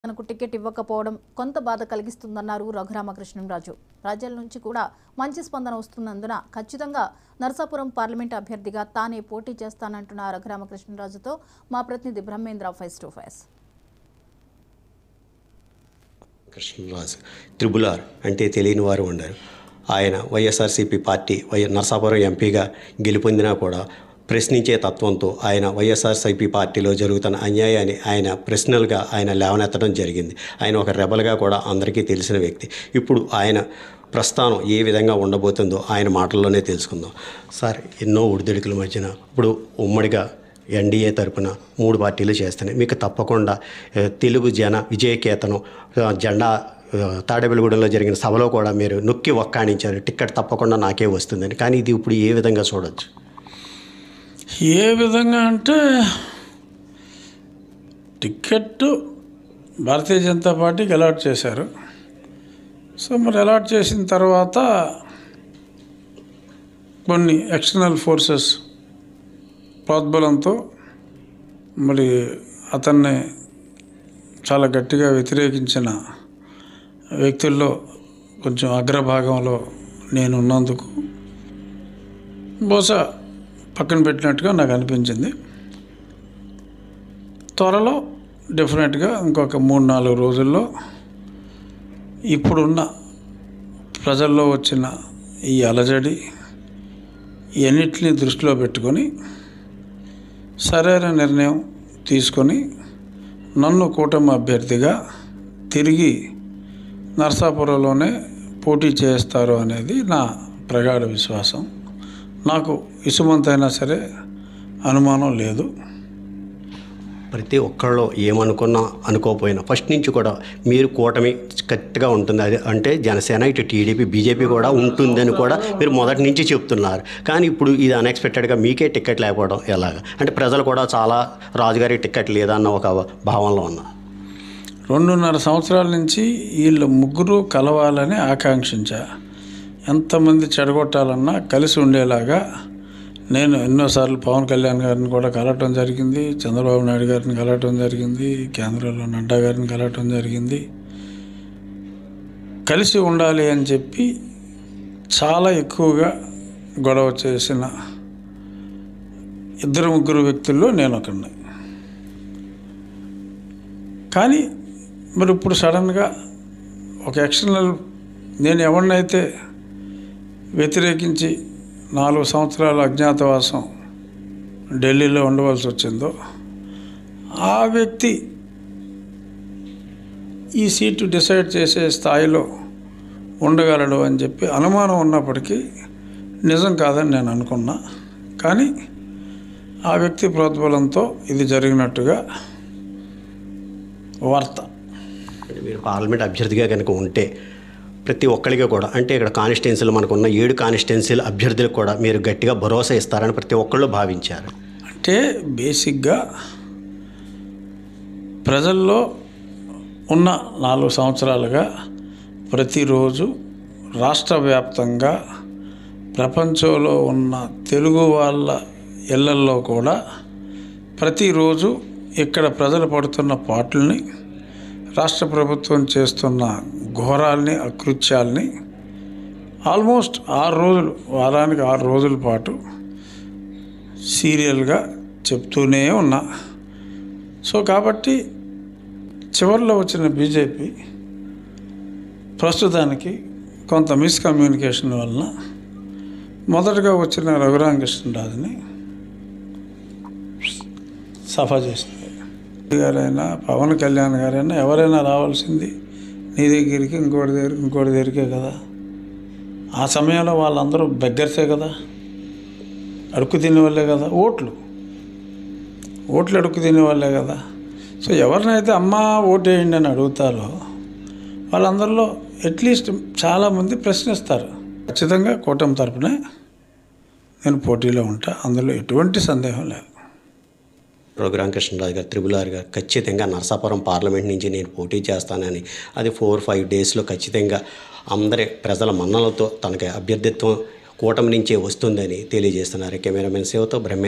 తనకు టికెట్ ఇవ్వకపోవడం కొంత బాధ కలిగిస్తుందన్నారు రఘురామకృష్ణంరాజు రాజ్యాల నుంచి కూడా మంచి స్పందన వస్తున్నందున ఖచ్చితంగా నరసాపురం పార్లమెంట్ అభ్యర్థిగా తానే పోటీ చేస్తానంటున్న రఘురామకృష్ణంరాజుతో మా ప్రతినిధి Brahmendra face to face Krishnaraju triple R అంటే తెలియని వారు ఉండరు ఆయన వైఎస్ఆర్సీపీ పార్టీ వై నరసాపురం ఎంపీగా గెలుపొందినా కూడా ప్రశ్నించే తత్వంతో ఆయన వైఎస్ఆర్సీపీ పార్టీలో జరుగుతున్న అన్యాయాన్ని ఆయన ప్రశ్నలుగా ఆయన లేవనెత్తడం జరిగింది ఆయన ఒక రెబల్గా కూడా అందరికీ తెలిసిన వ్యక్తి ఇప్పుడు ఆయన ప్రస్థానం ఏ విధంగా ఉండబోతుందో ఆయన మాటల్లోనే తెలుసుకుందాం సార్ ఎన్నో ఒడిదుడుకుల మధ్యన ఇప్పుడు ఉమ్మడిగా ఎన్డీఏ తరపున మూడు పార్టీలు చేస్తున్నాయి మీకు తప్పకుండా ఏ, తెలుగు జన విజయకేతనం ఆ, జెండా ఆ, తాడేపల్లిగూడెంలో జరిగిన సభలో కూడా మీరు నొక్కి ఒక్కాణించారు టిక్కెట్ తప్పకుండా నాకే వస్తుందని కానీ ఇది ఇప్పుడు ఏ విధంగా చూడొచ్చు ఏ విధంగా అంటే టికెట్ భారతీయ జనతా పార్టీకి అలాట్ చేశారు సో మరి అలాట్ చేసిన తర్వాత కొన్ని ఎక్స్టర్నల్ ఫోర్సెస్ ప్రోద్బలంతో మరి అతన్ని చాలా గట్టిగా వ్యతిరేకించిన వ్యక్తుల్లో కొంచెం అగ్రభాగంలో నేను ఉన్నందుకు బహుశా పక్కన పెట్టినట్టుగా నాకు అనిపించింది త్వరలో డెఫినెట్గా ఇంకొక మూడు నాలుగు రోజుల్లో ఇప్పుడున్న ప్రజల్లో వచ్చిన ఈ అలజడి ఇవన్నిటిని దృష్టిలో పెట్టుకొని సరైన నిర్ణయం తీసుకొని నన్ను కూటమి అభ్యర్థిగా తిరిగి నరసాపురంలోనే పోటీ చేస్తారు అనేది నా ప్రగాఢ విశ్వాసం నాకు ఇసుమంతైనా సరే అనుమానం లేదు ప్రతి ఒక్కళ్ళు ఏమనుకున్నా అనుకోకపోయినా ఫస్ట్ నుంచి కూడా మీరు కూటమి కరెక్ట్గా ఉంటుంది అది అంటే జనసేన ఇటు టీడీపీ బీజేపీ కూడా ఉంటుందని కూడా మీరు మొదటి నుంచి చెప్తున్నారు కానీ ఇప్పుడు ఇది అన్ఎక్స్పెక్టెడ్గా మీకే టికెట్ లేకపోవడం ఎలాగ అంటే ప్రజలు కూడా చాలా రాజుగారికి టికెట్ లేదన్న ఒక భావనలో ఉన్నారు రెండున్నర సంవత్సరాల నుంచి వీళ్ళు ముగ్గురు కలవాలని ఆకాంక్షించా ఎంతమంది చెడగొట్టాలన్నా కలిసి ఉండేలాగా నేను ఎన్నోసార్లు పవన్ కళ్యాణ్ గారిని కూడా కలవటం జరిగింది చంద్రబాబు నాయుడు గారిని కలవటం జరిగింది కేంద్రంలో నడ్డా గారిని కలవటం జరిగింది కలిసి ఉండాలి అని చెప్పి చాలా ఎక్కువగా గొడవ చేసిన ఇద్దరు ముగ్గురు వ్యక్తుల్లో నేను ఒకడిని కానీ మరి ఇప్పుడు సడన్గా ఒక ఎక్స్టర్నల్ నేను ఎవరినైతే వ్యతిరేకించి నాలుగు సంవత్సరాల అజ్ఞాతవాసం ఢిల్లీలో ఉండవలసి వచ్చిందో ఆ వ్యక్తి ఈ సీటు డిసైడ్ చేసే స్థాయిలో ఉండగలడు అని చెప్పి అనుమానం ఉన్నప్పటికీ నిజం కాదని నేను అనుకున్నా కానీ ఆ వ్యక్తి ప్రోద్బలంతో ఇది జరిగినట్టుగా వార్త అంటే మీరు పార్లమెంట్ అభ్యర్థిగా కనుక ఉంటే ప్రతి ఒక్కరికి కూడా అంటే ఇక్కడ కాన్స్టిట్యున్సీలు మనకున్న ఏడు కాన్స్టిట్యున్సీల అభ్యర్థులకు కూడా మీరు గట్టిగా భరోసా ఇస్తారని ప్రతి ఒక్కళ్ళు భావించారు అంటే బేసిక్గా ప్రజల్లో ఉన్న నాలుగు సంవత్సరాలుగా ప్రతిరోజు రాష్ట్ర వ్యాప్తంగా ప్రపంచంలో ఉన్న తెలుగు వాళ్ళ ఇళ్లల్లో కూడా ప్రతిరోజు ఇక్కడ ప్రజలు పడుతున్న పాటల్ని రాష్ట్ర ప్రభుత్వం చేస్తున్న ఘోరాల్ని అకృత్యాల్ని ఆల్మోస్ట్ ఆరు రోజులు వారానికి ఆరు రోజుల పాటు సీరియల్గా చెప్తూనే ఉన్నా సో కాబట్టి చివరిలో వచ్చిన బీజేపీ ప్రస్తుతానికి కొంత మిస్కమ్యూనికేషన్ వలన మొదటగా వచ్చిన రఘురామకృష్ణరాజుని సఫా చేసింది గారైనా పవన్ కళ్యాణ్ గారైనా ఎవరైనా రావాల్సింది నీ దగ్గరికి ఇంకోటి దగ్గరికి ఇంకోటి దగ్గరికే కదా ఆ సమయంలో వాళ్ళందరూ బెగ్గర్సే కదా అడుక్కు తినే వాళ్ళే కదా ఓట్లు ఓట్లు అడుక్కు తినే వాళ్ళే కదా సో ఎవరినైతే అమ్మ ఓటేయండి అని అడుగుతారో వాళ్ళందరిలో అట్లీస్ట్ చాలామంది ప్రశ్నిస్తారు ఖచ్చితంగా కూటమి తరపునే నేను పోటీలో ఉంటా అందులో ఎటువంటి సందేహం లేదు రఘురామకృష్ణరాజు గారు త్రిబుల్ ఆర్ గారు ఖచ్చితంగా నరసాపురం పార్లమెంట్ నుంచి నేను పోటీ చేస్తానని అది ఫోర్ ఫైవ్ డేస్లో ఖచ్చితంగా అందరి ప్రజల మన్నలతో తనకి అభ్యర్థిత్వం కూటమి నుంచే వస్తుందని తెలియజేస్తున్నారు కెమెరామెన్ సేవతో బ్రహ్మ